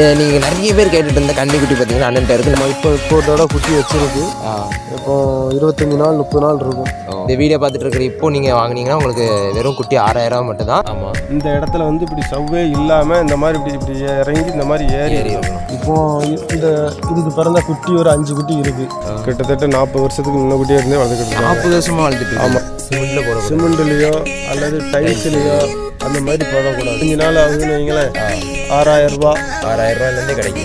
நீங்கள் நிறைய பேர் கேட்டுட்டு இருந்த கன்னிக்குட்டி பார்த்தீங்கன்னா அண்ணன்ட்ட இருக்கு நம்ம இப்போ இப்போதோட குட்டி வச்சிருக்கு இப்போ இருபத்தஞ்சி நாள் முப்பது நாள் இருக்கும் இந்த வீடியோ பார்த்துட்டு இருக்கிற இப்போ நீங்கள் வாங்குனீங்கன்னா உங்களுக்கு வெறும் குட்டி ஆறாயிரம் மட்டும் தான் ஆமாம் இந்த இடத்துல வந்து இப்படி சவ்வே இல்லாமல் இந்த மாதிரி இப்படி இப்படி இறங்கி இந்த மாதிரி ஏறி ஏறி இருக்கும். இருக்கணும் இப்போ இ- இந்த இதுக்கு பிறந்த குட்டி ஒரு அஞ்சு குட்டி இருக்கு கிட்டத்தட்ட நாற்பது வருஷத்துக்கு முன்ன குட்டியே இருந்தே வளர்த்துக்கிட்டு இருக்காங்க நாற்பது வருஷமாக வளர்த்துட்டு ஆமாம் சிமெண்ட்டில் போட சிமெண்ட்லேயோ அல்லது டைல்ஸ்லேயோ அந்த மாதிரி போடக்கூடாது அஞ்சு நாள் ஆகுதுன்னு வைங்களேன் ஆறாயிரம் ரூபாய் ஆறாயிரம் ரூபாயிலேருந்தே கிடைக்கும்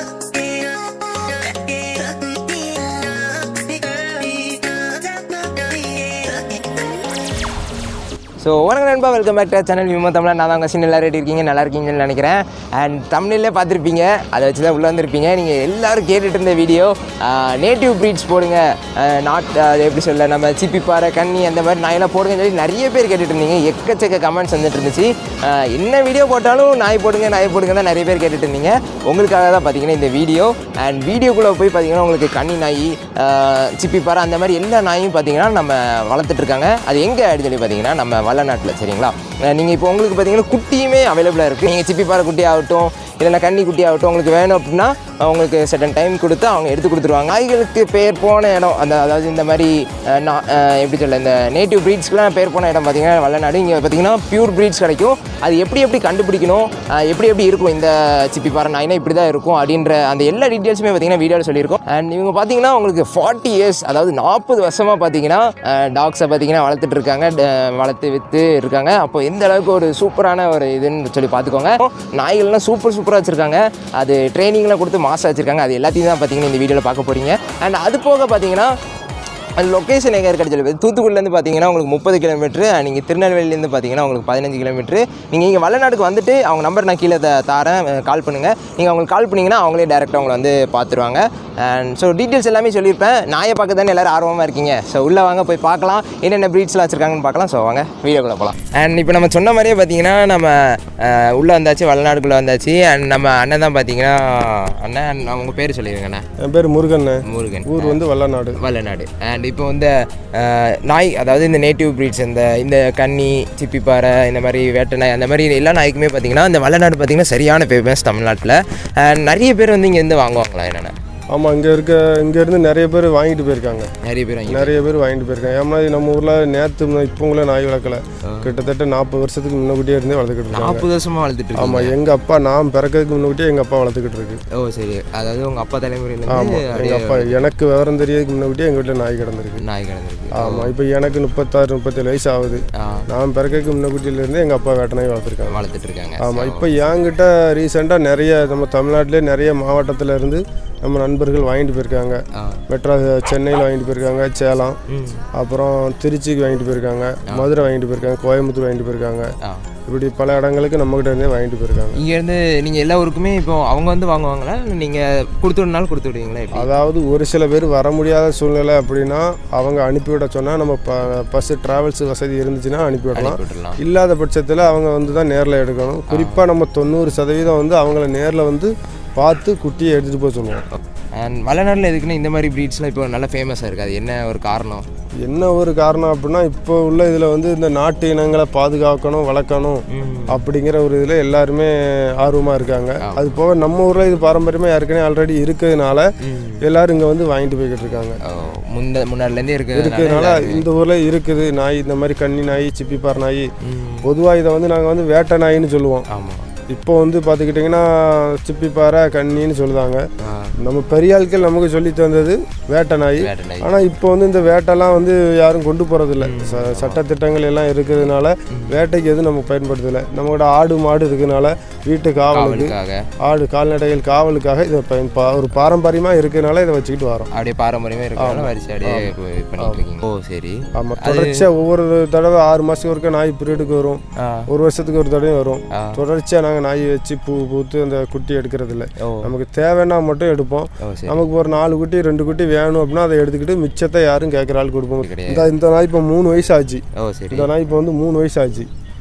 ஸோ வணக்கம் நண்பா வெல்கம் பேக் டு சேனல் விமோ தமிழா நான் தான் உங்கள் சின்ன எல்லாரும் எப்படி இருக்கீங்க நல்லா இருக்கீங்கன்னு நினைக்கிறேன் அண்ட் தமிழ்லே பார்த்துருப்பீங்க அதை வச்சு தான் உள்ளே வந்திருப்பீங்க நீங்கள் எல்லாரும் கேட்டுட்டு இருந்த வீடியோ நேட்டிவ் ப்ரீட்ஸ் போடுங்க நாட் அது எப்படி சொல்ல நம்ம சிப்பிப்பாறை கன்னி அந்த மாதிரி நாயெல்லாம் போடுங்கன்னு சொல்லி நிறைய பேர் கேட்டுட்டு இருந்தீங்க எக்கச்சக்க கமெண்ட்ஸ் வந்துட்டு இருந்துச்சு ஆஹ் என்ன வீடியோ போட்டாலும் நாய் போடுங்க நாய் போடுங்க தான் நிறைய பேர் கேட்டுட்டு இருந்தீங்க உங்களுக்காக தான் பார்த்தீங்கன்னா இந்த வீடியோ அண்ட் வீடியோக்குள்ளே போய் பார்த்தீங்கன்னா உங்களுக்கு கன்னி நாய் ஆஹ் சிப்பிப்பாறை அந்த மாதிரி எல்லா நாயும் பார்த்தீங்கன்னா நம்ம வளர்த்துட்டு இருக்காங்க அது எங்கே அப்படின்னு சொல்லி பார்த்தீங்கன்னா நம்ம வல்லநாட்டில் சரிங்களா நீங்கள் இப்போ உங்களுக்கு பார்த்தீங்கன்னா குட்டியுமே அவைலபிளாக இருக்குது நீங்கள் சிப்பிப்பாறை குட்டி ஆகட்டும் இல்லைன்னா கன்னி குட்டி ஆகட்டும் உங்களுக்கு வேணும் அப்படின்னா உங்களுக்கு செட்டன் டைம் கொடுத்து அவங்க எடுத்து கொடுத்துருவாங்க நாய்களுக்கு பேர் போன இடம் அந்த அதாவது இந்த மாதிரி அஹ், நா- அஹ், எப்படி சொல்ல இந்த நேட்டிவ் ப்ரீட்ஸ்க்குலாம் பேர் போன இடம் பார்த்தீங்கன்னா வல்லநாடு இங்கே பார்த்தீங்கன்னா பியூர் ப்ரீட்ஸ் கிடைக்கும் அது எப்படி எப்படி கண்டுபிடிக்கணும் அஹ், எப்படி எப்படி இருக்கும் இந்த சிப்பி பாறை நாய்னா இப்படி தான் இருக்கும் அப்படின்ற அந்த எல்லா டீட்டெயில்ஸுமே பார்த்தீங்கன்னா வீடியோவில் சொல்லியிருக்கோம் அண்ட் இவங்க பார்த்தீங்கன்னா உங்களுக்கு ஃபார்ட்டி இயர்ஸ் அதாவது நாற்பது வருஷமாக பார்த்தீங்கன்னா டாக்ஸை பார்த்தீங்கன்னா வளர்த்துட்டு இருக்காங்க ட- வளர்த்து விற்று இருக்காங்க அப்போ எந்த அளவுக்கு ஒரு சூப்பரான ஒரு இதுன்னு சொல்லி பார்த்துக்கோங்க நாய்கள்லாம் சூப்பர் சூப்பராக வச்சுருக்காங்க அது ட்ரைனிங்லாம் கொடுத்து மாசாக வச்சுருக்காங்க அது எல்லாத்தையும் தான் பார்த்தீங்கன்னா இந்த வீடியோவில் பார்க்க போகிறீங்க அண்ட் அது போக பார்த்தீங்கன்னா அது லொக்கேஷன் எங்கே இருக்கு சொல்லி தூத்துக்குடிலேருந்து பார்த்தீங்கன்னா உங்களுக்கு முப்பது கிலோமீட்ரு நீங்கள் திருநெல்வேலியிலேருந்து பார்த்தீங்கன்னா உங்களுக்கு பதினஞ்சு கிலோமீட்ரு நீங்கள் இங்கே வல்லநாடுக்கு வந்துட்டு அவங்க நம்பர் நான் கீழே த- தாரேன் கால் பண்ணுங்கள் நீங்கள் அவங்களுக்கு கால் பண்ணிங்கன்னா அவங்களே டேரெக்டாக உங்களை வந்து பார்த்துருவாங்க அண்ட் ஸோ டீட்டெயில்ஸ் எல்லாமே சொல்லியிருப்பேன் நாயை பார்க்க தானே எல்லோரும் ஆர்வமாக இருக்கீங்க ஸோ உள்ளே வாங்க போய் பார்க்கலாம் என்னென்ன ப்ரீட்ஸ்லாம் வச்சுருக்காங்கன்னு பார்க்கலாம் ஸோ வாங்க வீடியோக்குள்ளே போகலாம் அண்ட் இப்போ நம்ம சொன்ன மாதிரியே பார்த்தீங்கன்னா நம்ம அஹ், உள்ளே வந்தாச்சு வல்லநாடுக்குள்ளே வந்தாச்சு அண்ட் நம்ம அண்ணன் தான் பார்த்தீங்கன்னா அண்ணன் அவங்க பேர் சொல்லிடுங்க அண்ணா என் பேர் முருகன் முருகன் ஊர் வந்து வல்லநாடு வல்லநாடு அண்ட் இப்போ வந்து அஹ், நாய் அதாவது இந்த நேட்டிவ் ப்ரீட்ஸ் இந்த இந்த கன்னி சிப்பிப்பாறை இந்த மாதிரி வேட்டை நாய் அந்த மாதிரி எல்லா நாய்க்குமே பார்த்தீங்கன்னா இந்த வல்லநாடு பார்த்தீங்கன்னா சரியான ஃபேமஸ் தமிழ்நாட்டில் அண்ட் நிறைய பேர் வந்து இங்கேருந்து வாங்குவாங்களா என்னென்ன ஆமாம் இங்கே இருக்க இங்கேருந்து நிறைய பேர் வாங்கிட்டு போயிருக்காங்க நிறைய பேர் வாங்கி நிறைய பேர் வாங்கிட்டு போயிருக்காங்க ஏன்னா நம்ம ஊரில் நேற்று இப்போங்களே நாய் வளர்க்கல கிட்டத்தட்ட நாற்பது வருஷத்துக்கு முன்னக்கூட்டியே இருந்தே வளர்த்துக்கிட்டு இருக்காங்க நாற்பது வருஷமாக வளர்த்துட்டு இருக்காங்க ஆமாம் எங்கள் அப்பா நான் பிறக்கிறதுக்கு முன்னக்கூட்டியே எங்கள் அப்பா வளர்த்துக்கிட்டு இருக்கு ஓ சரி அதாவது உங்கள் அப்பா தலைமுறையிலேருந்து ஆமாம் எங்கள் அப்பா எனக்கு விவரம் தெரியறதுக்கு முன்னக்கூட்டியே எங்கள் வீட்டில் நாய் கிடந்திருக்கு நாய் கிடந்திருக்கு ஆமாம் இப்போ எனக்கு முப்பத்தாறு முப்பத்தேழு வயசு ஆகுது ஆ, நான் பிறக்கிறதுக்கு முன்னக்கூட்டியிலேருந்து எங்கள் அப்பா வேட்டை நாய் வளர்த்துருக்காங்க வளர்த்துட்டு இருக்காங்க ஆமாம் இப்போ என்கிட்ட ரீசெண்டாக நிறைய நம்ம தமிழ்நாட்டிலே நிறைய மாவட்டத்தில் இருந்து நம்ம நண்பர்கள் வாங்கிட்டு போயிருக்காங்க ஆ. மெட்ராஸ் சென்னையில் வாங்கிட்டு போயிருக்காங்க சேலம் ம் அப்புறம் திருச்சிக்கு வாங்கிட்டு போயிருக்காங்க மதுரை வாங்கிட்டு போயிருக்காங்க கோயம்புத்தூர் வாங்கிட்டு போயிருக்காங்க ஆ இப்படி பல இடங்களுக்கு நம்மகிட்ட இருந்தே வாங்கிட்டு போயிருக்காங்க இங்கேருந்து நீங்கள் எல்லா ஊருக்குமே இப்போ அவங்க வந்து வாங்குவாங்களா இல்லை நீங்கள் கொடுத்து விடனாலும் கொடுத்து விடுவீங்களா எப்படி அதாவது ஒரு சில பேர் வர முடியாத சூழ்நிலை அப்படின்னா அவங்க அனுப்பிவிட சொன்னால் நம்ம ப பஸ்ஸு ட்ராவல்ஸ் வசதி இருந்துச்சுன்னா அனுப்பிவிடலாம் விட்டுடலாம் இல்லாத பட்சத்தில் அவங்க வந்து தான் நேரில் எடுக்கணும் குறிப்பாக நம்ம தொண்ணூறு சதவீதம் வந்து அவங்கள நேரில் வந்து பார்த்து குட்டியை எடுத்துகிட்டு போக சொல்லுவோம் அண்ட் வளநாட்டில் எதுக்குன்னா இந்த மாதிரி ப்ரீட்ஸ்லாம் இப்போ நல்லா ஃபேமஸாக இருக்குது அது என்ன ஒரு காரணம் என்ன ஒரு காரணம் அப்படின்னா இப்போ உள்ள இதில் வந்து இந்த நாட்டு இனங்களை பாதுகாக்கணும் வளர்க்கணும் அப்படிங்கிற ஒரு இதில் எல்லாருமே ஆர்வமாக இருக்காங்க அது போக நம்ம ஊரில் இது பாரம்பரியமாக ஏற்கனவே ஆல்ரெடி இருக்கிறதுனால எல்லாரும் இங்கே வந்து வாங்கிட்டு போய்கிட்டு இருக்காங்க ஓ, முந்த முன்னாடிலேருந்தே இருக்குது இருக்கிறதுனால இந்த ஊரில் இருக்குது நாய் இந்த மாதிரி கன்னி நாய் சிப்பிப்பார் நாய் பொதுவாக இதை வந்து நாங்கள் வந்து வேட்டை நாயின்னு சொல்லுவோம் ஆமாம் இப்போ வந்து பார்த்துக்கிட்டிங்கன்னா சிப்பிப்பாறை கன்னின்னு சொல்லுதாங்க நம்ம பெரிய ஆட்கள் நமக்கு சொல்லி தந்தது வேட்டை நாய் வேட்டை நாய் ஆனால் இப்போ வந்து இந்த வேட்டைலாம் வந்து யாரும் கொண்டு போகிறதில்ல ச சட்டத்திட்டங்கள் எல்லாம் இருக்கிறதுனால வேட்டைக்கு எதுவும் நம்ம பயன்படுத்தலை நம்மளோட ஆடு மாடு இருக்கிறதுனால வீட்டு காவலுக்கு காவலுக்காக ஆடு கால்நடைகள் காவலுக்காக இதை பயன் பா- ஒரு பாரம்பரியமாக இருக்கிறதுனால இதை வச்சுக்கிட்டு வரோம் அப்படியே பாரம்பரியமாக இருக்கிறனால வரிசை அப்படியே இப்போ இது பண்ணிட்டு இருக்கீங்க ஓ சரி ஆமாம் தொடர்ச்சியாக ஒவ்வொரு தடவை ஆறு மாதத்துக்கு ஒருக்க நாய் பிரீடுக்கு வரும் ஆ ஒரு வருஷத்துக்கு ஒரு தடவையும் வரும் ஆ. தொடர்ச்சியாக நாங்கள் நாய் வச்சு பூ பூத்து அந்த குட்டி எடுக்கிறது இல்ல ஓ நமக்கு தேவைன்னா மட்டும் எடுப்போம் ஓ சரி நமக்கு ஒரு நாலு குட்டி ரெண்டு குட்டி வேணும் அப்படின்னா அதை எடுத்துக்கிட்டு மிச்சத்தை யாரும் கேட்குற ஆள் கொடுப்போம் கிடையாது. இந்த இந்த நாய் இப்போ மூணு வயசு ஆச்சு ஓ சரி இந்த நாய் இப்போ வந்து மூணு வயசு ஆச்சு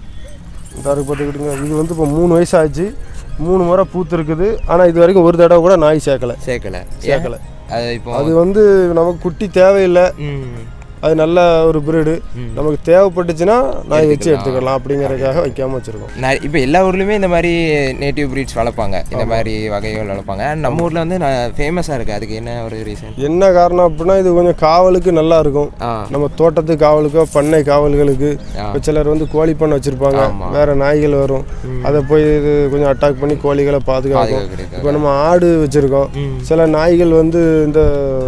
இந்த இருக்கு பார்த்துக்கிட்டுங்க இது வந்து இப்போ மூணு வயசு ஆச்சு மூணு முறை பூத்து இருக்குது ஆனால் இது வரைக்கும் ஒரு தடவை கூட நாய் சேர்க்கல சேர்க்கல சேர்க்கல அது இப்போ அது வந்து நமக்கு குட்டி தேவையில்லை ம் அது நல்ல ஒரு பிரீடு நமக்கு தேவைப்பட்டுச்சுன்னா நாய் வச்சு எடுத்துக்கலாம் அப்படிங்கறதுக்காக வைக்காம வச்சிருக்கோம் நான் இப்போ எல்லா ஊர்லேயுமே இந்த மாதிரி நேட்டிவ் ப்ரீட்ஸ் வளர்ப்பாங்க இந்த மாதிரி வகைகள் வளர்ப்பாங்க And நம்ம ஊரில் வந்து ஃபேமஸாக இருக்குது அதுக்கு என்ன ஒரு ரீசன் என்ன காரணம் அப்படின்னா இது கொஞ்சம் காவலுக்கு நல்லா இருக்கும் ஆ நம்ம தோட்டத்து காவலுக்கோ பண்ணை காவல்களுக்கு இப்போ சிலர் வந்து கோழி பண்ணை வச்சிருப்பாங்க வேற நாய்கள் வரும் அதை போய் இது கொஞ்சம் அட்டாக் பண்ணி கோழிகளை பாதுகாக்கும் பாதுகாக்கிறதுக்கு. இப்போ நம்ம ஆடு வச்சிருக்கோம் சில நாய்கள் வந்து இந்த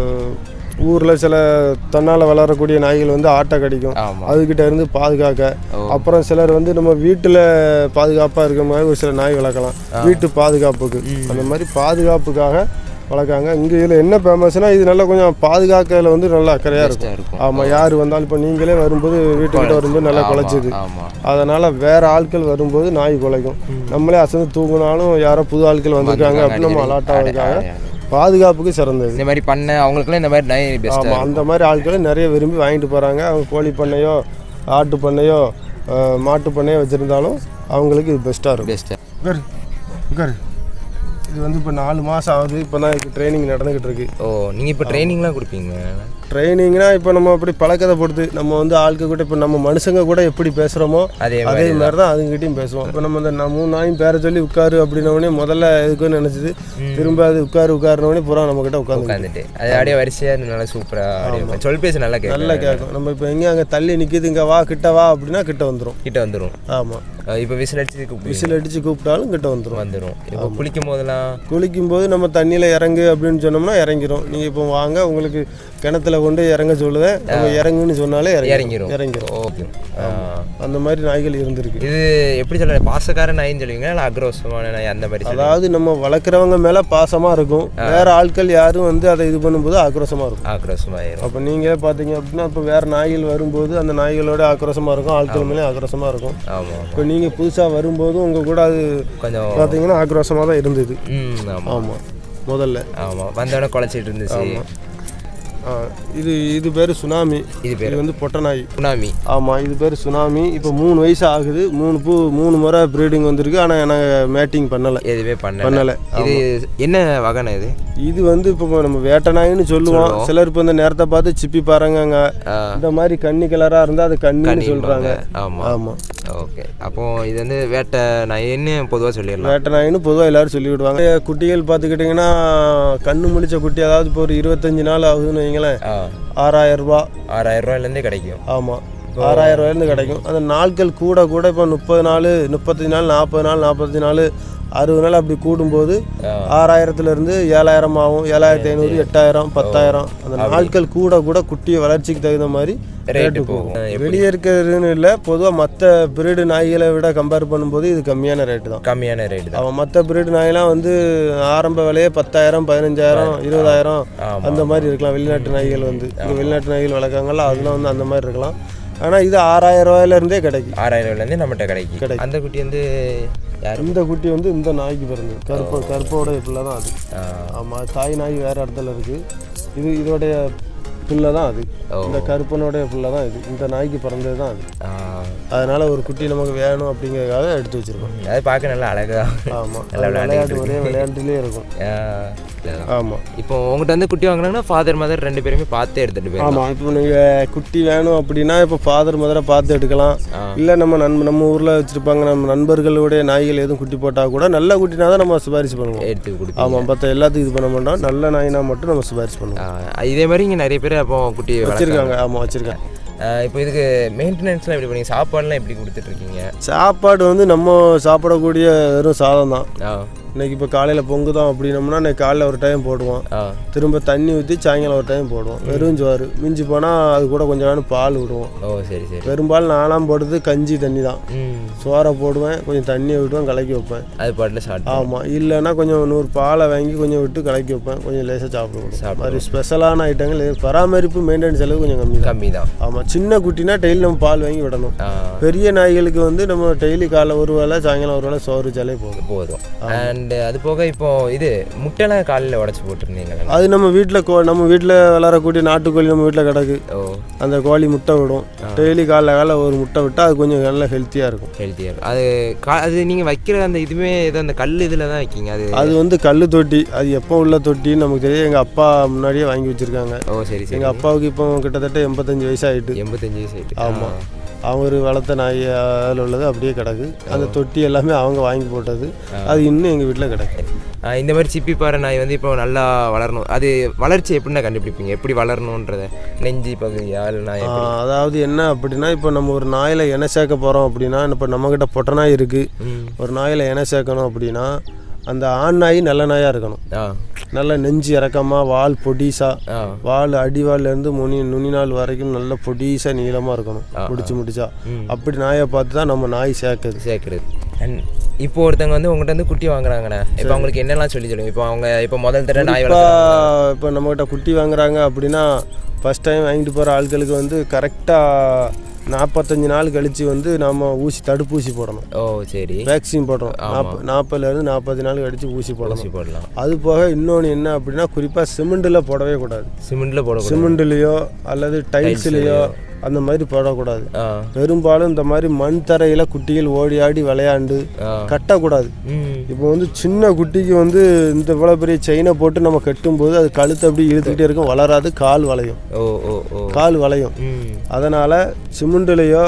ஊரில் சில தன்னால் வளரக்கூடிய நாய்கள் வந்து ஆட்டை கடிக்கும் ஆமாம் அதுகிட்ட இருந்து பாதுகாக்க அப்புறம் சிலர் வந்து நம்ம வீட்டில் பாதுகாப்பாக இருக்கிற மாதிரி ஒரு சில நாய் வளர்க்கலாம் வீட்டு பாதுகாப்புக்கு அந்த மாதிரி பாதுகாப்புக்காக வளர்க்காங்க இங்கே இதில் என்ன ஃபேமஸ்னா இது நல்லா கொஞ்சம் பாதுகாக்கிறதுல வந்து நல்லா அக்கறையாக இருக்கும் இருக்கும் ஆமாம் யார் வந்தாலும் இப்போ நீங்களே வரும்போது வீட்டுக்கிட்ட வரும்போது நல்லா குலைச்சிது ஆமாம் அதனால் வேற ஆட்கள் வரும்போது நாய் குலைக்கும் நம்மளே அசந்து தூங்கினாலும் யாரோ புது ஆட்கள் வந்திருக்காங்க அப்படின்னு நம்ம அலாட்டாக இருக்காங்க பாதுகாப்புக்கு சிறந்தது இந்த மாதிரி பண்ண அவங்களுக்குலாம் இந்த மாதிரி நாய் பெஸ்ட்டாக ஆமாம் அந்த மாதிரி ஆட்களை நிறைய விரும்பி வாங்கிட்டு போகிறாங்க அவங்க கோழி பண்ணையோ ஆட்டு பண்ணையோ அஹ், மாட்டு பண்ணையோ வச்சுருந்தாலும் அவங்களுக்கு இது பெஸ்ட்டாக இருக்கும் பெஸ்ட்டாக உட்காரு உட்காரு இது வந்து இப்போ நாலு மாதம் ஆகுது இப்போ தான் இதுக்கு ட்ரைனிங் நடந்துக்கிட்டு இருக்கு ஓ நீங்கள் இப்போ ட்ரைனிங்லாம் கொடுப்பீங்க ட்ரைனிங்னா இப்போ நம்ம அப்படி பழக்கத்தை பொறுத்து நம்ம வந்து ஆளுக்கு கூட இப்போ நம்ம மனுஷங்க கூட எப்படி பேசுகிறோமோ அதே அதே மாதிரி தான் அதுங்கிட்டையும் பேசுவோம் இப்போ நம்ம இந்த நான் மூணு நாயும் பேரை சொல்லி உட்காரு அப்படின்னோடனே முதல்ல எதுக்குன்னு நினச்சிது திரும்ப அது உட்காரு உட்காருனோடனே பூரா நம்மக்கிட்ட உட்காந்து உட்காந்துட்டு அது அப்படியே வரிசையாக நல்லா சூப்பராக அப்படியே சொல் பேச நல்லா கேட்கும் நல்லா கேட்கும் நம்ம இப்போ எங்கேயும் அங்கே தள்ளி நிற்கிது இங்கே வா கிட்ட வா அப்படின்னா கிட்ட வந்துடும் கிட்ட வந்துடும் ஆமாம் இப்போ விசில் அடிச்சு கூப்பிடுவீங்க விசில் அடித்து கூப்பிட்டாலும் கிட்ட வந்துடும் வந்துடும் இப்போ குளிக்கும் போதெல்லாம் குளிக்கும்போது நம்ம தண்ணியில் இறங்கு அப்படின்னு சொன்னோம்னா இறங்கிரும் நீங்கள் இப்போ வாங்க உங்களுக்கு கிணத்துல கொண்டு இறங்க சொல்லுவேன் நம்ம இறங்குன்னு சொன்னாலே இறங்கி இறங்கிரும் இறங்கிரும் ஓகே அந்த மாதிரி நாய்கள் இருந்திருக்கு இது எப்படி சொல்ல பாசக்கார நாயின்னு சொல்லுவீங்களா இல்லை அக்ரோஷமான நாய் அந்த மாதிரி சொல்லுவீங்க அதாவது நம்ம வளர்க்குறவங்க மேலே பாசமாக இருக்கும் வேற ஆட்கள் யாரும் வந்து அதை இது பண்ணும்போது ஆக்ரோஷமாக இருக்கும் ஆக்ரோஷமாயிரும் அப்போ நீங்களே பார்த்தீங்க அப்படின்னா இப்போ வேற நாய்கள் வரும்போது அந்த நாய்களோட ஆக்ரோஷமாக இருக்கும் ஆட்கள் மேலே ஆக்ரோஷமாக இருக்கும் ஆமாம் இப்போ நீங்கள் புதுசாக வரும்போது உங்கள் கூட அது கொஞ்சம் பார்த்தீங்கன்னா ஆக்ரோஷமாக தான் இருந்தது ம் ஆமாம் ஆமாம் முதல்ல ஆமாம் வந்தோடனே குழச்சிட்டு இருந்துச்சு ஆ, இது இது பேர் சுனாமி இது பேர் இது வந்து பொட்டை நாய் சுனாமி ஆமாம் இது பேர் சுனாமி இப்போ மூணு வயசு ஆகுது மூணு பூ மூணு முறை ப்ரீடிங் வந்திருக்கு ஆனால் நாங்கள் மேட்டிங் பண்ணலை எதுவுமே பண்ணல பண்ணலை இது என்ன வகைண்ணா இது இது வந்து இப்போ நம்ம வேட்டை நாயின்னு சொல்லுவோம் சிலர் இப்போ இந்த நேரத்தை பார்த்து சிப்பி பாருங்கங்க ஆ. இந்த மாதிரி கன்னி கலராக இருந்தால் அது கண்ணின்னு சொல்கிறாங்க ஆமாம் ஆமாம் ஓகே அப்போ இது வந்து வேட்டை நாயின்னு பொதுவாக சொல்லிடலாம் வேட்டை நாயின்னு பொதுவாக எல்லாரும் சொல்லி விடுவாங்க குட்டிகள் பார்த்துக்கிட்டிங்கன்னா கண்ணு முழிச்ச குட்டி அதாவது இப்போ ஒரு இருபத்தஞ்சு நாள் ஆகுதுன்னு வைங்களேன் ஆ ஆறாயிரம் ரூபா ஆறாயிரம் ரூபாயிலேருந்தே கிடைக்கும் ஆமாம் ஆறாயிரம் ரூபாயிலேருந்து கிடைக்கும் அந்த நாட்கள் கூட கூட இப்போ முப்பது நாள் முப்பத்தஞ்சு நாள் நாற்பது நாள் நாற்பத்தஞ்சு நாள் அறுபது நாள் அப்படி கூடும்போது ஆறாயிரத்துலேருந்து ஏழாயிரம் ஆகும் ஏழாயிரத்தி ஐநூறு எட்டாயிரம் பத்தாயிரம் அந்த நாட்கள் கூட கூட குட்டிய வளர்ச்சிக்கு தகுந்த மாதிரி ரேட்டு போகும் வெளியே இருக்கிறதுன்னு இல்லை பொதுவாக மற்ற பிரீடு நாய்களை விட கம்பேர் பண்ணும்போது இது கம்மியான ரேட்டு தான் கம்மியான ரேட்டு தான் அவன் மற்ற பிரீடு நாயெல்லாம் வந்து ஆரம்ப விலையே பத்தாயிரம் பதினஞ்சாயிரம் இருபதாயிரம் ஆமா. அந்த மாதிரி இருக்கலாம் வெளிநாட்டு நாய்கள் வந்து இங்க வெளிநாட்டு நாய்கள் வளர்க்காங்கல்ல அதெல்லாம் வந்து அந்த மாதிரி இருக்கலாம் ஆனால் இது ஆறாயிரம் ரூபாயிலேருந்தே கிடைக்கும் ஆறாயிரம் ரூபாயிலேருந்து நம்மகிட்ட கிடைக்கும் அந்த குட்டி வந்து யார் இந்த குட்டி வந்து இந்த நாய்க்கு பிறந்தது கருப்பு கருப்போட பிள்ளை தான் அது ஆ, ஆமாம் தாய் நாய் வேறு இடத்துல இருக்குது இது இதோடைய பிள்ளை தான் அது ஓ. இந்த கருப்பனுடைய பிள்ளை தான் இது இந்த நாய்க்கு பிறந்தது தான் அது ஆ, அதனால ஒரு குட்டி நமக்கு வேணும் அப்படிங்கிறதுக்காக எடுத்து வச்சிருக்கோம் அது பார்க்க நல்லா அழகா ஆமாம் நல்லா விளையாட்டு ஒரே விளையாட்டுலேயே இருக்கும் ஆ, இல்லதான். ஆமாம் இப்போ உங்ககிட்ட வந்து குட்டி வாங்கினாங்கன்னா ஃபாதர் மதர் ரெண்டு பேருமே பார்த்து எடுத்துட்டு போயிடலாம் ஆமாம் இப்போ நீங்கள் குட்டி வேணும் அப்படின்னா இப்போ ஃபாதர் மதரை பார்த்து எடுக்கலாம் ஆ. இல்லை நம்ம நண்ப நம்ம ஊரில் வச்சுருப்பாங்க நம்ம நண்பர்களுடைய நாய்கள் எதுவும் குட்டி போட்டால் கூட நல்ல குட்டினா தான் நம்ம சிபாரிசு பண்ணுவோம் எடுத்து கொடுப்பீங்க ஆமாம் மற்ற எல்லாத்துக்கும் இது பண்ண மாட்டோம் நல்ல நாயினா மட்டும் நம்ம சிபாரிசு பண்ணுவோம் ஆ, இதே மாதிரி இங்கே நிறைய பேர் அப்போ குட்டி வளர்க்குறாங்க வச்சுருக்காங்க ஆமாம் வச்சுருக்காங்க இப்போ இதுக்கு மெயின்டெனன்ஸ்லாம் எப்படி பண்ணீங்க சாப்பாடுலாம் எப்படி கொடுத்துட்டு இருக்கீங்க சாப்பாடு வந்து நம்ம சாப்பிடக்கூடிய வெறும் சாதம் தான் ஆ இன்னைக்கு இப்போ காலையில் பொங்குதான் அப்படின்னோம்னா இன்னைக்கு காலையில் ஒரு டைம் போடுவோம் ஆ திரும்ப தண்ணி ஊற்றி சாயங்காலம் ஒரு டைம் போடுவோம் வெறும் சோறு மிஞ்சி போனால் அது கூட கொஞ்சம் வேணும் பால் விடுவோம் ஓ சரி சரி பெரும்பாலும் நான்லாம் போடுறது கஞ்சி தண்ணி தான் ம் சோறை போடுவேன் கொஞ்சம் தண்ணியை விட்டுவேன் கலக்கி வைப்பேன் அது பாட்டில் சாப்பிட்டு ஆமாம் இல்லைன்னா கொஞ்சம் நூறு பாலை வாங்கி கொஞ்சம் விட்டு கலக்கி வைப்பேன் கொஞ்சம் லேசாக சாப்பிடுவோம் சாப்பிடுவோம். மாதிரி ஸ்பெஷலான ஐட்டங்கள் இது பராமரிப்பு மெயின்டெனன்ஸ் செலவு கொஞ்சம் கம்மி தான் கம்மி தான் ஆமாம் சின்ன குட்டினா டெய்லி நம்ம பால் வாங்கி விடணும் ஆ பெரிய நாய்களுக்கு வந்து நம்ம டெய்லி காலைல ஒரு வேளை சாயங்காலம் ஒரு வேளை சோறு வச்சாலே போதும் போதும் அண்ட் அண்டு அது போக இப்போ இது முட்டைலாம் காலையில் உடச்சி போட்டிருந்தீங்களா அது நம்ம வீட்டில் கோ நம்ம வீட்டில் வளரக்கூடிய நாட்டுக்கோழி நம்ம வீட்டில் கிடக்கு ஓ அந்த கோழி முட்டை விடும் டெய்லி காலைல காலைல ஒரு முட்டை விட்டால் அது கொஞ்சம் நல்லா ஹெல்த்தியாக இருக்கும் ஹெல்த்தியாக இருக்கும் அது கா அது நீங்கள் வைக்கிற அந்த இதுவுமே ஏதோ அந்த கல் இதில் தான் வைக்கிங்க அது அது வந்து கல் தொட்டி அது எப்போ உள்ள தொட்டின்னு நமக்கு தெரியும் எங்கள் அப்பா முன்னாடியே வாங்கி வச்சுருக்காங்க ஓ சரி சரி எங்கள் அப்பாவுக்கு இப்போ கிட்டத்தட்ட எண்பத்தஞ்சு வயசாகிட்டு எண்பத்தஞ்சு வயசு ஆயிட்டு ஆமாம் அவர் வளர்த்த நாய் அதில் உள்ளது அப்படியே கிடக்கு அந்த தொட்டி எல்லாமே அவங்க வாங்கி போட்டது அது இன்னும் எங்கள் வீட்டில் கிடக்கு ஆ, இந்த மாதிரி சிப்பி பாறை நாய் வந்து இப்போ நல்லா வளரணும் அது வளர்ச்சி எப்படின்னா கண்டுபிடிப்பீங்க எப்படி வளரணுன்றத நெஞ்சு பகுதியா இல்லைனா ஆ, அதாவது என்ன அப்படின்னா இப்போ நம்ம ஒரு நாயில் எண்ணெய் சேர்க்க போகிறோம் அப்படின்னா இப்போ நம்மக்கிட்ட பொட்டை நாய் இருக்குது ம் ஒரு நாயில் எண்ணெய் சேர்க்கணும் அப்படின்னா அந்த ஆண் நாய் நல்ல நாயாக இருக்கணும் ஆ நல்ல நெஞ்சு இறக்கமாக வால் பொடிசா ஆ வால் அடிவால்லேருந்து முனி நுனி நாள் வரைக்கும் நல்ல பொடிசா நீளமாக இருக்கணும் முடிச்சு முடிச்சா ம். அப்படி நாயை பார்த்து தான் நம்ம நாய் சேர்க்குது சேர்க்குறது அண்ட் இப்போ ஒருத்தவங்க வந்து உங்கள்கிட்ட வந்து குட்டி வாங்குறாங்கண்ணே இப்போ அவங்களுக்கு என்னெல்லாம் சொல்லி சொல்லுங்க இப்போ அவங்க இப்போ முதல் தடவை நாய் இப்போ வளர்க்குறாங்க இப்போ நம்மகிட்ட குட்டி வாங்குறாங்க அப்படின்னா ஃபஸ்ட் டைம் வாங்கிட்டு போகிற ஆட்களுக்கு வந்து கரெக்டாக நாற்பத்தஞ்சு நாள் கழித்து வந்து நம்ம ஊசி தடுப்பூசி போடணும் ஓ சரி வேக்சின் போடுறோம் நாற்ப நாற்பதுலேருந்து நாற்பது நாள் கழித்து ஊசி போடணும் ஊசி போடலாம் அது போக இன்னொன்று என்ன அப்படின்னா குறிப்பாக சிமெண்டில் போடவே கூடாது சிமெண்ட்டில் போடக்கூடாது சிமெண்ட்லேயோ அல்லது டைல்ஸ்லேயோ அந்த மாதிரி போடக்கூடாது ஆ பெரும்பாலும் இந்த மாதிரி மண் தரையில் குட்டிகள் ஓடி ஆடி விளையாண்டு ஆ கட்டக்கூடாது ம் இப்போ வந்து சின்ன குட்டிக்கு வந்து இந்த இவ்வளோ பெரிய செயினை போட்டு நம்ம கட்டும்போது அது கழுத்து அப்படி இழுத்துக்கிட்டே இருக்கும் வளராது கால் வளையும் ஓ ஓ ஓ கால் வளையும் ம் அதனால் சிமெண்ட்லேயோ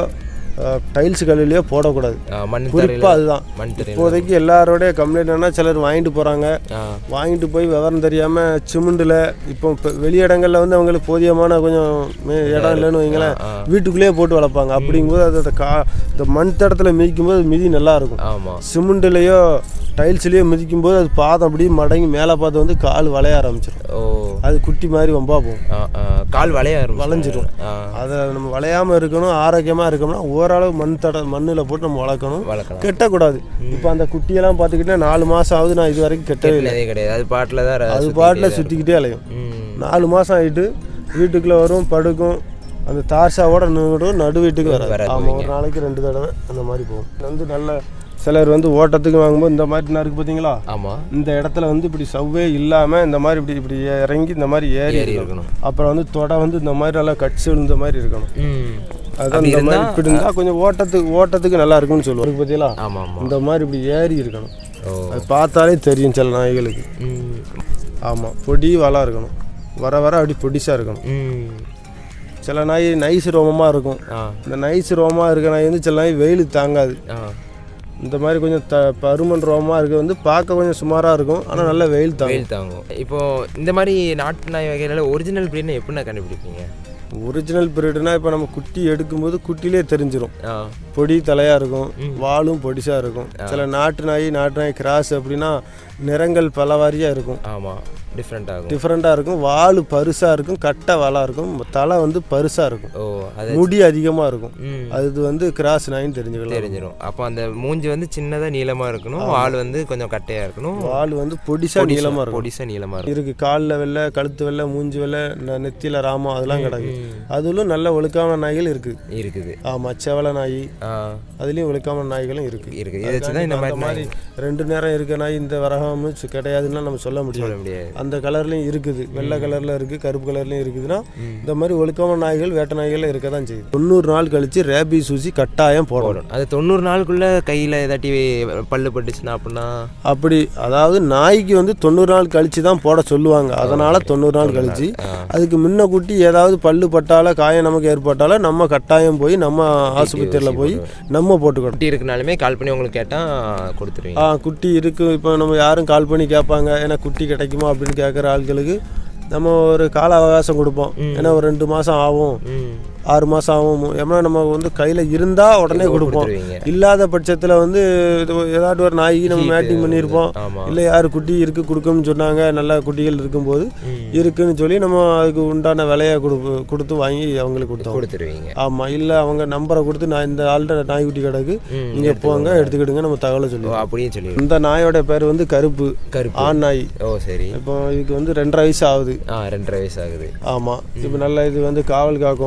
டைல்ஸ் கல்லுலேயோ போடக்கூடாது ஆ, மண் தரையில் குறிப்பாக அதுதான் மண் தரையில் இப்போதைக்கு எல்லாரோடைய கம்ப்ளைண்ட் என்ன சிலர் வாங்கிட்டு போகிறாங்க ஆ வாங்கிட்டு போய் விவரம் தெரியாமல் சிமெண்டில் இப்போ இப்போ வெளியிடங்களில் வந்து அவங்களுக்கு போதியமான கொஞ்சம் மே- இடம் இல்லைன்னு வைங்களேன் ஆ. வீட்டுக்குள்ளேயே போட்டு வளர்ப்பாங்க அப்படிங்கும்போது அது அந்த கா இந்த மண் தடத்தில் மிதிக்கும் போது மிதி நல்லா இருக்கும் ஆமாம் சிமெண்ட்லேயோ டைல்ஸ்லேயோ மிதிக்கும் போது அது பாதம் அப்படியே மடங்கி மேலே பார்த்து வந்து கால் வளைய ஆரம்பிச்சிடும் ஓ அது குட்டி மாதிரி வம்பா போகும் ஆ ஆ கால் வளைய ஆரம்பிச்சிடும். வளைஞ்சிரும். ஆ அதை நம்ம வளையாமல் இருக்கணும் ஆரோக்கியமாக இருக்கணும்னா ஓரளவு மண் தட மண்ணில் போட்டு நம்ம வளர்க்கணும் வளர்க்கலாம் கெட்டக்கூடாது இப்போ அந்த குட்டியெல்லாம் பார்த்துக்கிட்டா நாலு மாதம் ஆகுது நான் இது வரைக்கும் கெட்டவே இல்லை கெட்டினதே கிடையாது அது பாட்டில் தான் ர- அது சுத்திக்கிட்டே பாட்டில் தான் சுற்றிக்கிட்டே அலையும் இருக்கும். ம் நாலு மாதம் ஆகிட்டு வீட்டுக்குள்ளே வரும் படுக்கும் அந்த தார்ஷாவோட நின்றுடும் நடு வீட்டுக்கு வராது வராது, ஆமாம் ஒரு நாளைக்கு ரெண்டு தடவை அந்த மாதிரி போகும் இது வந்து நல்ல சிலர் வந்து ஓட்டத்துக்கு வாங்கும்போது இந்த மாதிரி இருக்குது பார்த்தீங்களா ஆமாம் இந்த இடத்துல வந்து இப்படி சவ்வே இல்லாமல் இந்த மாதிரி இப்படி இப்படி இறங்கி இந்த மாதிரி ஏறி ஏறி இருக்கணும் இருக்கணும் அப்புறம் வந்து தொடை வந்து இந்த மாதிரி நல்லா கட்சி விழுந்த மாதிரி இருக்கணும் ம் அதுதான் இந்த மாதிரி இப்படி இருந்தால் கொஞ்சம் ஓட்டத்துக்கு ஓட்டத்துக்கு நல்லா இருக்கும்னு சொல்லுவோம் பார்த்தீங்களா ஆமாம் ஆமாம் இந்த மாதிரி இப்படி ஏறி இருக்கணும் ஓ அது பார்த்தாலே தெரியும் சில நாய்களுக்கு ம் ஆமாம் பொடி வளம் இருக்கணும் வர வர அப்படி பொடிசாக இருக்கணும் ம் சில நாய் நைஸ் ரோமமாக இருக்கும் ஆ இந்த நைஸ் ரோமமாக இருக்க நாய் வந்து சில நாய் வெயில் தாங்காது ஆ இந்த மாதிரி கொஞ்சம் த பருமன் ரோமமாக இருக்க வந்து பார்க்க கொஞ்சம் சுமாராக இருக்கும் ஆனால் நல்ல வெயில் தாங்கும் வெயில் தாங்கும் இப்போ இந்த மாதிரி நாட்டு நாய் வகையில ஒரிஜினல் பிரீட்னு எப்படிண்ணா கண்டுபிடிப்பீங்க ஒரிஜினல் பீரியட்னா இப்போ நம்ம குட்டி எடுக்கும்போது குட்டிலே தெரிஞ்சிரும் ஆ பொடி தலையாக இருக்கும் வாலும் பொடிசாக இருக்கும் சில நாட்டு நாய் நாட்டு நாய் கிராஸ் அப்படின்னா நிறங்கள் பலவாரியாக இருக்கும் ஆமாம் டிஃப்ரெண்ட் ஆகும் டிஃப்ரெண்ட்டாக இருக்கும் வால் பருசாக இருக்கும் கட்டை வாலாக இருக்கும் தலை வந்து பருசாக இருக்கும் ஓ அது முடி அதிகமாக இருக்கும் ம் அது வந்து கிராஸ் நாயின்னு தெரிஞ்சுக்கலாம் தெரிஞ்சிடும் அப்போ அந்த மூஞ்சி வந்து சின்னதாக நீளமாக இருக்கணும் வால் வந்து கொஞ்சம் கட்டையாக இருக்கணும் வால் வந்து பொடிசா நீளமாக இருக்கும் பொடிசா நீளமாக இருக்கும் இருக்கு காலில் வெள்ளை கழுத்து வெள்ளை மூஞ்சி வெள்ளை ந- நெத்தியில ராமம் அதெல்லாம் கிடக்கு அதுலும் நல்ல ஒழுக்கான நாய்கள் இருக்கு இருக்குது ஆமாம் செவலை நாய் ஆ அதுலேயும் ஒழுக்கான நாய்களும் இருக்கு இருக்குது இதை வச்சு தான் இந்த அந்த மாதிரி மாதிரி ரெண்டு நேரம் இருக்க நாய் இந்த வரகாம சு- கிடையாதுன்னு நம்ம சொல்ல முடியாது சொல்ல முடியாது அந்த கலர்லையும் இருக்குது வெள்ளை கலர்ல இருக்கு கருப்பு கலர்லையும் இருக்குதுன்னா இந்த மாதிரி ஒழுக்கமான நாய்கள் வேட்டை நாய்கள் இருக்க தான் செய்யுது தொண்ணூறு நாள் கழிச்சு ரேபிஸ் ஊசி கட்டாயம் போடணும் அது தொண்ணூறு நாளுக்குள்ள கையில் ஏதாட்டி பல்லு பட்டுச்சுன்னா அப்படின்னா அப்படி அதாவது நாய்க்கு வந்து தொண்ணூறு நாள் கழிச்சு தான் போட சொல்லுவாங்க அதனால தொண்ணூறு நாள் கழிச்சு அதுக்கு முன்ன கூட்டி ஏதாவது பல்லு பட்டால காயம் நமக்கு ஏற்பட்டால நம்ம கட்டாயம் போய் நம்ம ஆஸ்பத்திரியில் போய் நம்ம போட்டுக்கணும் குட்டி இருக்குனாலுமே கால் பண்ணி உங்களுக்கு கேட்டால் கொடுத்துருவீங்க ஆ குட்டி இருக்கு இப்போ நம்ம யாரும் கால் பண்ணி கேட்பாங்க ஏன்னா குட்டி கிடைக்குமா அப்படின்னு கேட்குற ஆட்களுக்கு நம்ம ஒரு கால அவகாசம் கொடுப்போம் ஏன்னா ஒரு ரெண்டு மாதம் ஆகும் ம் ஆறு மாதம் ஆகும் ஏன்னா நம்ம வந்து கையில் இருந்தால் உடனே கொடுப்போம் கொடுத்துருவீங்க இல்லாத பட்சத்தில் வந்து இது ஏதாட்டு ஒரு நாய்க்கு நம்ம மேட்டிங் பண்ணியிருப்போம் ஆமாம் இல்லை யார் குட்டி இருக்கு கொடுக்கணும்னு சொன்னாங்க நல்ல குட்டிகள் இருக்கும்போது இருக்குன்னு சொல்லி நம்ம அதுக்கு உண்டான விலையை கொடு கொடுத்து வாங்கி அவங்களுக்கு கொடுத்தோம் கொடுத்துருவீங்க ஆமாம் இல்லை அவங்க நம்பரை கொடுத்து நான் இந்த ஆள்கிட்ட நாய்க்குட்டி கிடக்கு ம், நீங்கள் போங்க எடுத்துக்கிடுங்க நம்ம தகவலை ஓ சொல்லுவோம் அப்படியே சொல்லிடுவோம் இந்த நாயோட பேர் வந்து கருப்பு கருப்பு ஆண் நாய் ஓ சரி இப்போ இதுக்கு வந்து ரெண்டரை வயசு ஆகுது ஆ ரெண்டரை வயசு ஆகுது ஆமாம் இப்போ நல்லா இது வந்து காவல் காக்கும்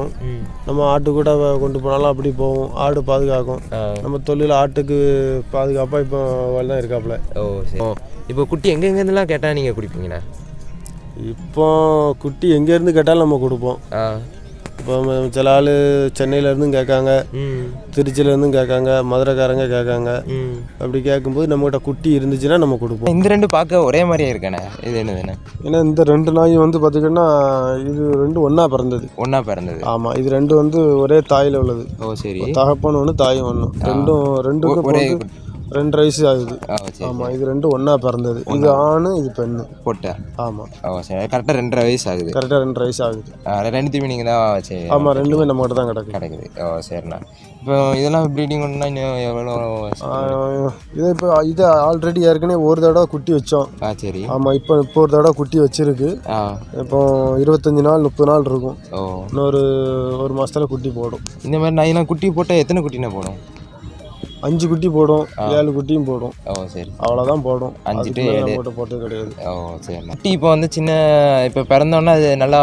நம்ம ஆட்டு கூட வ- கொண்டு போனாலும் அப்படி போகும் ஆடு பாதுகாக்கும் ஆ. நம்ம தொழில் ஆட்டுக்கு பாதுகாப்பாக இப்போ தான் இருக்காப்புல ஓ சரி இப்போ குட்டி எங்க எங்க இருந்தெல்லாம் கேட்டால் நீங்கள் குடிப்பீங்கண்ணா இப்போ குட்டி எங்கேருந்து கேட்டாலும் நம்ம கொடுப்போம் ஆ இப்போ ம- சில ஆள் சென்னையிலேருந்தும் கேட்காங்க ம் திருச்சியிலேருந்தும் கேட்காங்க மதுரைக்காரங்க கேட்காங்க ம் அப்படி கேட்கும்போது நம்மகிட்ட குட்டி இருந்துச்சுன்னா நம்ம கொடுப்போம் இந்த ரெண்டு பார்க்க ஒரே மாதிரியே இருக்கண்ணே இது என்னதுண்ணே ஏன்னா இந்த ரெண்டு நாயும் வந்து பார்த்திங்கன்னா இது ரெண்டு ஒன்றா பிறந்தது ஒன்றா பிறந்தது ஆமாம் இது ரெண்டு வந்து ஒரே தாயில் உள்ளது ஓ சரி தகப்பன் ஒன்று தாயும் ஒன்று ரெண்டும் ரெண்டுக்கும் இப்போ ஒரே வந்து ரெண்டு வயசு ஆகுது ஓ சரி ஆமாம் இது ரெண்டும் ஒன்றா பிறந்தது இது ஆணு இது பெண்ணு போட்டா ஆமாம் ஓ சரி வயசு ரெண்டரை வயசு ஆகுது கரெக்டாக ரெண்டு வயசு ஆகுது ஆ, ரெண்டுத்தையுமே நீங்கள் தான் வச்சு ஆமாம் ரெண்டுமே நம்மகிட்ட தான் கிடக்கு கிடைக்குது ஓ சரிண்ணா இப்போ இதெல்லாம் ப்ரீடிங் ஒன்றுனா இன்னும் எவ்வளோ ஆஹ் இது இப்போ இது ஆல்ரெடி ஏற்கனவே ஒரு தடவை குட்டி வச்சோம் ஆ சரி ஆமாம் இப்போ இப்போ ஒரு தடவை குட்டி வச்சிருக்கு ஆ இப்போ இருபத்தஞ்சி நாள் முப்பது நாள் இருக்கும் ஓ இன்னொரு ஒரு மாதத்தில் குட்டி போடும் இந்த மாதிரி நாயெல்லாம் குட்டி போட்டால் எத்தனை குட்டினா போடும் அஞ்சு குட்டி போடும் ஏழு குட்டியும் போடும் ஓ சரி அவ்வளோதான் போடும் அஞ்சு அதுக்கு to மேல ஏழு. நம்மகிட்ட போட்டது கிடையாது ஓ சரிண்ணா குட்டி இப்போ வந்து சின்ன இப்போ பிறந்தோன்னே அது நல்லா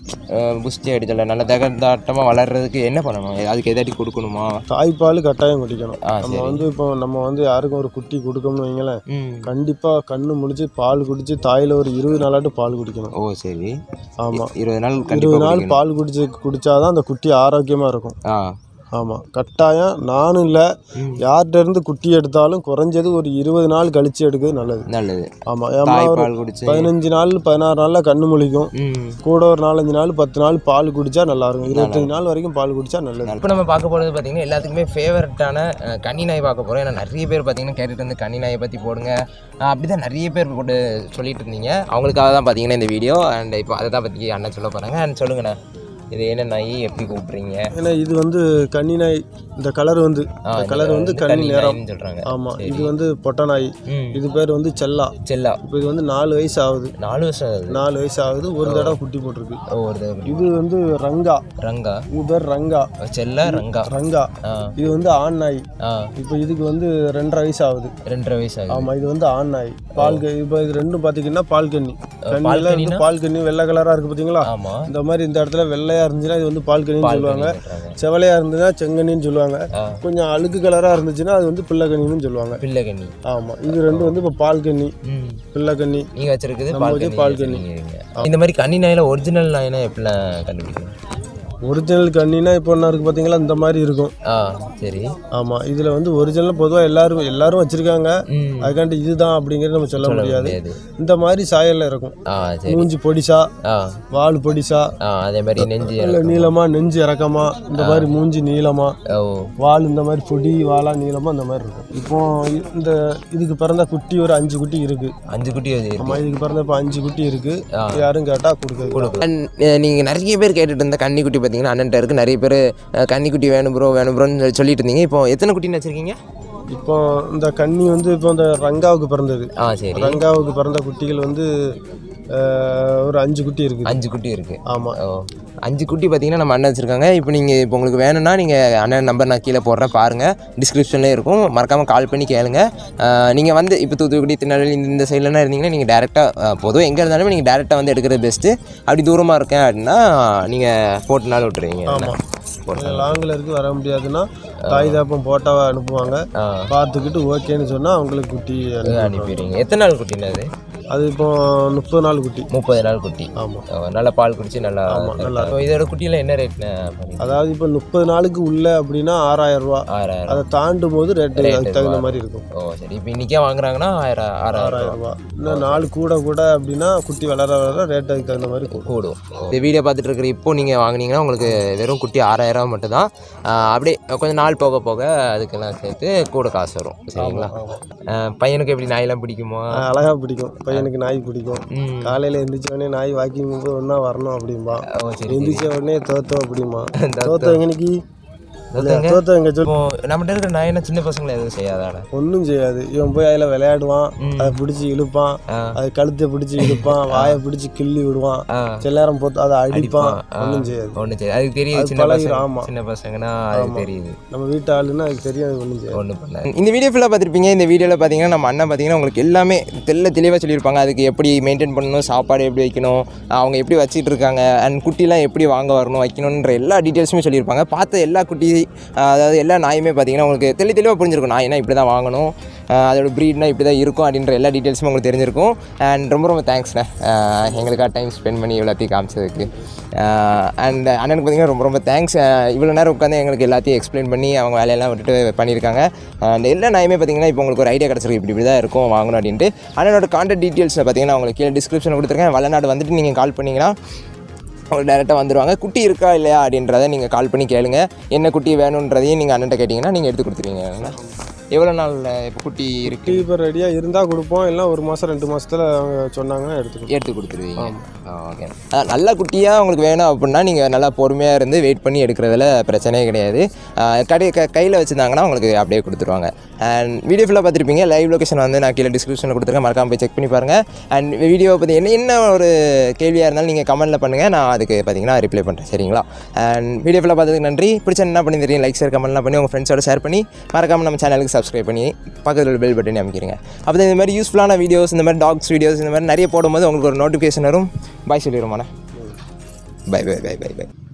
புஷ்டி அடிச்சல நல்லா தகதாட்டமாக வளர்றதுக்கு என்ன பண்ணணும் அதுக்கு எதாட்டி கொடுக்கணுமா தாய்ப்பால் கட்டாயம் குடிக்கணும் ஆ நம்ம சரி வந்து இப்போ நம்ம வந்து யாருக்கும் ஒரு குட்டி கொடுக்கணும்னு வைங்களேன் ம் கண்டிப்பாக கண்ணு முடிச்சு பால் குடிச்சு தாயில் ஒரு இருபது நாளாட்டு பால் குடிக்கணும் ஓ சரி ஆமாம் இருபது நாள் இருபது கண்டிப்பாக நாள் பால் குடிச்சு குடிச்சாதான் அந்த குட்டி ஆரோக்கியமாக இருக்கும் ஆ ஆமாம் கட்டாயம் நானும் இல்லை ம். யார்கிட்ட இருந்து குட்டி எடுத்தாலும் குறைஞ்சது ஒரு இருபது நாள் கழிச்சு எடுக்கிறது நல்லது நல்லது ஆமாம் ஏமா ஒரு தாய்ப்பால் குடிச்சு பதினஞ்சு நாள் பதினாறு நாளில் கண்ணு முழிக்கும் ம் கூட ஒரு நாலஞ்சு நாள் பத்து நாள் பால் குடிச்சா நல்லா இருக்கும் இருபத்தஞ்சு நாள் வரைக்கும் பால் குடிச்சா நல்லது இப்போ நம்ம பார்க்க போகிறது பார்த்தீங்கன்னா எல்லாத்துக்குமே ஃபேவரட்டான கன்னி நாய் பார்க்க போகிறோம் ஏன்னா நிறைய பேர் பார்த்தீங்கன்னா கேட்டுட்டு வந்து கன்னி நாயை பற்றி போடுங்க அப்படி தான் நிறைய பேர் போட்டு சொல்லிட்டு இருந்தீங்க அவங்களுக்காக தான் பார்த்தீங்கன்னா இந்த வீடியோ அண்ட் இப்போ அதை தான் பற்றி அண்ணன் சொல்ல போகிறாங்க அண்ட் சொல்லுங்கண்ணா இது என்ன நாய் எப்படி கூப்பிட்றீங்க ஏன்னா இது வந்து கன்னி நாய் இந்த கலர் வந்து இந்த கலர் வந்து கன்னி நிறம் சொல்கிறாங்க ஆமாம் இது வந்து பொட்டை நாய் ம் இது பேர் வந்து செல்லா செல்லா இப்போ இது வந்து நாலு வயசு ஆகுது நாலு வருஷம் ஆகுது நாலு வயசு ஆகுது ஒரு தடவை குட்டி போட்டிருக்கு ஓ ஒரு தடவை இது வந்து ரங்கா ரங்கா இது பேர் ரங்கா செல்லா ரங்கா ரங்கா ஆ இது வந்து ஆண் நாய் ஆ இப்போ இதுக்கு வந்து ரெண்டரை வயசு ஆகுது ரெண்டரை வயசு ஆகுது ஆமாம் இது வந்து ஆண் நாய் பால் க- இப்போ இது ரெண்டும் பார்த்தீங்கன்னா பால் கன்னி கண்ணியில் கன்னினா? வந்து பால் கன்னி வெள்ளை கலராக இருக்குது பார்த்தீங்களா ஆமாம் இந்த மாதிரி இந்த இடத்துல வெள்ளையாக இருந்துச்சுன்னா இது வந்து பால் கன்னின்னு சொல்லுவாங்க சொல்கிறாங்க செவலையாக இருந்ததுன்னா செங்கண்ணின்னு சொல்லுவாங்க ஆ கொஞ்சம் அழுக்கு கலராக இருந்துச்சுன்னா அது வந்து பிள்ளை கன்னின்னு சொல்லுவாங்க பிள்ளை கன்னி ஆமாம் இது ரெண்டு வந்து இப்போ பால் கன்னி ம் பிள்ளை கன்னி நீங்கள் வச்சிருக்குது நம்ம பால் வச்சு கன்னி பால் கன்னி. வச்சிருக்கீங்க. இந்த மாதிரி கன்னி நாயில ஒரிஜினல் நாயினா எப்படிலாம் கண்டுபிடிக்கணும் ஒரிஜினல் கன்னினா இப்போ ஒன்றா இருக்குது பார்த்தீங்களா இந்த மாதிரி இருக்கும் ஆ சரி ஆமாம் இதில் வந்து ஒரிஜினல் பொதுவாக எல்லாரும் எல்லாரும் வச்சுருக்காங்க ம் அதுக்காண்டி இதுதான் அப்படிங்கிறது நம்ம சொல்ல முடியாது முடியாது இந்த மாதிரி சாயலில் இருக்கும் ஆ சரி மூஞ்சி பொடிசா ஆ வால் பொடிசா ஆ அதே மாதிரி நெஞ்சு இல்லை நீளமா நெஞ்சு இறக்கமா இந்த மாதிரி மூஞ்சி நீளமா ஓ வால் இந்த மாதிரி பொடி வாலா நீளமா இந்த மாதிரி இருக்கும் இப்போ இ- இந்த இதுக்கு பிறந்த குட்டி ஒரு அஞ்சு குட்டி இருக்கு அஞ்சு குட்டி அது இருக்கு ஆமா இதுக்கு பிறந்த இப்போ அஞ்சு குட்டி இருக்கு ஆ. யாரும் கேட்டா கொடுக்குறது நீங்கள் நிறைய பேர் கேட்டுட்டு இருந்த கன்னிக்குட்டி பார்த்தீங்கன்னா அண்ணன்ட்ட இருக்கு நிறைய பேர் கன்னிக்குட்டி வேணும் ப்ரோ வேணும் ப்ரோன்னு சொல்லிட்டு இருந்தீங்க இப்போ எத்தனை குட்டின்னு வச்சிருக்கீங்க இப்போ இந்த கன்னி வந்து இப்போ இந்த ரங்காவுக்கு பிறந்தது ஆ சரி ரங்காவுக்கு பிறந்த குட்டிகள் வந்து அஹ், ஒரு அஞ்சு குட்டி இருக்கு அஞ்சு குட்டி இருக்கு ஆமா ஓ அஞ்சு குட்டி பார்த்தீங்கன்னா நம்ம அண்ணன் வச்சுருக்காங்க இப்போ நீங்கள் இப்போ உங்களுக்கு வேணும்னா நீங்கள் அண்ணன் நம்பர் நான் கீழே போடுறேன் பாருங்கள் டிஸ்கிரிப்ஷன்லேயே இருக்கும் மறக்காமல் கால் பண்ணி கேளுங்க நீங்கள் வந்து இப்போ தூத்துக்குடி திருநெல்வேலி இந்த இந்த சைட்லலாம் இருந்தீங்கன்னா நீங்கள் டேரெக்டாக பொதுவாக எங்கே இருந்தாலுமே நீங்கள் டேரெக்டாக வந்து எடுக்கிறது பெஸ்ட்டு அப்படி தூரமாக இருக்கேன் அப்படின்னா நீங்கள் போட்டு நாள் விட்டுருவீங்க ஆமா போட்டு லாங்கில் இருக்கு வர முடியாதுன்னா தாய் தாப்பம் போட்டாவை அனுப்புவாங்க ஆ பார்த்துக்கிட்டு ஓகேன்னு சொன்னா அவங்களுக்கு குட்டி அனுப்பி- அனுப்பிடுவீங்க எத்தனை நாள் குட்டினா அது அது இப்போ முப்பது நாள் குட்டி முப்பது நாள் குட்டி ஆமா ஓ, நல்லா பால் குடிச்சு நல்லா நல்லா இப்போ இதோட குட்டியில் என்ன ரேட்னா அதாவது இப்போ முப்பது நாளுக்கு உள்ள அப்படின்னா ஆறாயிரம் ரூபா ஆறாயிரம் அதை தாண்டும் போது ரேட்டு அதுக்கு தகுந்த மாதிரி இருக்கும் ஓ சரி இப்போ இன்றைக்கே வாங்குறாங்கன்னா ஆயிரம் ஆறாயிரம் ஆறாயிரம் ரூபா இன்னும் நாள் கூட கூட அப்படின்னா குட்டி வளர வளர ரேட் அதுக்கு தகுந்த மாதிரி கூடும் கூடும் இந்த வீடியோ பார்த்துட்டு இருக்கிற இப்போ நீங்கள் வாங்குனீங்கன்னா உங்களுக்கு வெறும் குட்டி ஆறாயிரம் மட்டும்தான் ஆஹ் அப்படியே கொஞ்சம் நாள் போக போக அதுக்கெல்லாம் சேர்த்து கூட காசு வரும் சரிங்களா ஆஹ் பையனுக்கு எப்படி நாயெல்லாம் பிடிக்குமா ஆஹ் அழகா பிடிக்கும் பையனுக்கு நாய் பிடிக்கும் ம் காலையில எந்திரிச்ச உடனே நாய் வாக்கிங் போது ஒன்றா வரணும் அப்படிம்பா ஓ சரி எந்திரிச்ச உடனே தோத்தோ அப்படிம்பா தோத்தோ எங்கனைக்கு தோத்தங்க தோத்த எங்க சொல் இப்போ நம்மகிட்ட இருக்கிற நாயினா சின்ன பசங்களை எதுவும் செய்யாதாடா ஒன்றும் செய்யாது இவன் போய் அதில் விளையாடுவான் அதை பிடிச்சி இழுப்பான் அது கழுத்தை பிடிச்சி இழுப்பான் வாயை பிடிச்சி கிள்ளி விடுவான் ஆ. சில நேரம் போட்டு அதை அடிப்பான் ஒன்றும் செய்யாது ஒன்றும் சரி அதுக்கு தெரியுது அது சின்ன பழகிரும், பசங்க ஆமா. சின்ன பசங்கன்னா அது தெரியுது நம்ம வீட்டு ஆளுன்னா அதுக்கு தெரியும் அது ஒன்றும் செய்யாது ஒன்றும் பண்ண இந்த வீடியோ ஃபுல்லாக பார்த்துருப்பீங்க இந்த வீடியோவில் பார்த்தீங்கன்னா நம்ம அண்ணன் பார்த்தீங்கன்னா உங்களுக்கு எல்லாமே தெல்ல தெளிவாக சொல்லியிருப்பாங்க அதுக்கு எப்படி மெயின்டைன் பண்ணணும் சாப்பாடு எப்படி வைக்கணும் அவங்க எப்படி வச்சிட்டு இருக்காங்க அண்ட் குட்டிலாம் எப்படி வாங்க வரணும் வைக்கணுன்ற எல்லா டீட்டெயில்ஸுமே சொல்லியிருப்பாங்க பார்த்த எல்லா குட்டி ஆஹ் அதாவது எல்லா நாயுமே பார்த்தீங்கன்னா உங்களுக்கு தெளி தெளிவாக புரிஞ்சிருக்கும் நாய்னா இப்படி தான் வாங்கணும் ஆஹ் அதோட ப்ரீட்னா இப்படி தான் இருக்கும் அப்படின்ற எல்லா டீட்டெயில்ஸுமே உங்களுக்கு தெரிஞ்சிருக்கும் அண்ட் ரொம்ப ரொம்ப தேங்க்ஸ்ண்ணே எங்களுக்காக டைம் ஸ்பெண்ட் பண்ணி இவ்வளோத்தையும் காமிச்சதுக்கு அண்ட் அண்ணனுக்கு பார்த்தீங்கன்னா ரொம்ப ரொம்ப தேங்க்ஸ் இவ்வளோ நேரம் உட்காந்து எங்களுக்கு எல்லாத்தையும் எக்ஸ்பிளைன் பண்ணி அவங்க வேலையெல்லாம் விட்டுட்டு பண்ணியிருக்காங்க அண்ட் எல்லா நாயுமே பார்த்தீங்கன்னா இப்போ உங்களுக்கு ஒரு ஐடியா கிடச்சிருக்கு இப்படி இப்படி தான் இருக்கும் வாங்கணும் அப்படின்ட்டு அண்ணனோட கான்டாக்ட் டீட்டெயில்ஸை பார்த்தீங்கன்னா உங்களுக்கு கீழே டிஸ்கிரிப்ஷனில் கொடுத்துருக்கேன் வளநாடு வந்துட்டு நீங்கள் கால் பண்ணிங்கன்னா அவங்க டேரெக்டாக வந்துடுவாங்க குட்டி இருக்கா இல்லையா அப்படின்றத நீங்கள் கால் பண்ணி கேளுங்க என்ன குட்டி வேணுன்றதையும் நீங்கள் அண்ணன்ட்ட கேட்டிங்கன்னா நீங்கள் எடுத்து கொடுத்துருவீங்க எவ்வளோ நாளில் இப்போ குட்டி இருக்கு இப்போ ரெடியாக இருந்தால் கொடுப்போம் இல்லை ஒரு மாதம் ரெண்டு மாதத்தில் அவங்க சொன்னாங்கன்னா எடுத்துக்கணும் எடுத்து கொடுத்துருவீங்க ஓகே நல்ல குட்டியாக உங்களுக்கு வேணும் அப்படின்னா நீங்கள் நல்லா பொறுமையாக இருந்து வெயிட் பண்ணி எடுக்கிறதுல பிரச்சனையே கிடையாது ஆஹ் கடை க கையில் வச்சுருந்தாங்கன்னா உங்களுக்கு அப்படியே கொடுத்துருவாங்க அண்ட் வீடியோ ஃபுல்லாக பார்த்துருப்பீங்க லைவ் லொகேஷன் வந்து நான் கீழே டிஸ்கிரிப்ஷனில் கொடுத்துருக்கேன் மறக்காம போய் செக் பண்ணி பாருங்கள் அண்ட் வீடியோவை பற்றி என்ன என்ன ஒரு கேள்வியாக இருந்தாலும் நீங்கள் கமெண்ட்டில் பண்ணுங்கள் நான் அதுக்கு பார்த்தீங்கன்னா ரிப்ளை பண்ணுறேன் சரிங்களா அண்ட் வீடியோ ஃபுல்லாக பார்த்ததுக்கு நன்றி பிடிச்ச என்ன பண்ணி தெரியும் லைக் ஷேர் கமெண்ட்லாம் பண்ணி உங்கள் ஃப்ரெண்ட்ஸோட ஷேர் பண்ணி மறக்காம நம்ம சேனலுக்கு சப்ஸ்கிரைப் பண்ணி பக்கத்தில் பெல் பட்டனே அமைக்கிறீங்க அப்போ இந்த மாதிரி யூஸ்ஃபுல்லான வீடியோஸ் இந்த மாதிரி டாக்ஸ் வீடியோஸ் இந்த மாதிரி நிறைய போடும்போது உங்களுக்கு ஒரு நோட்டிஃபிகேஷன் வரும் பாய் சொல்லிடுமாண்ணே bye bye bye bye by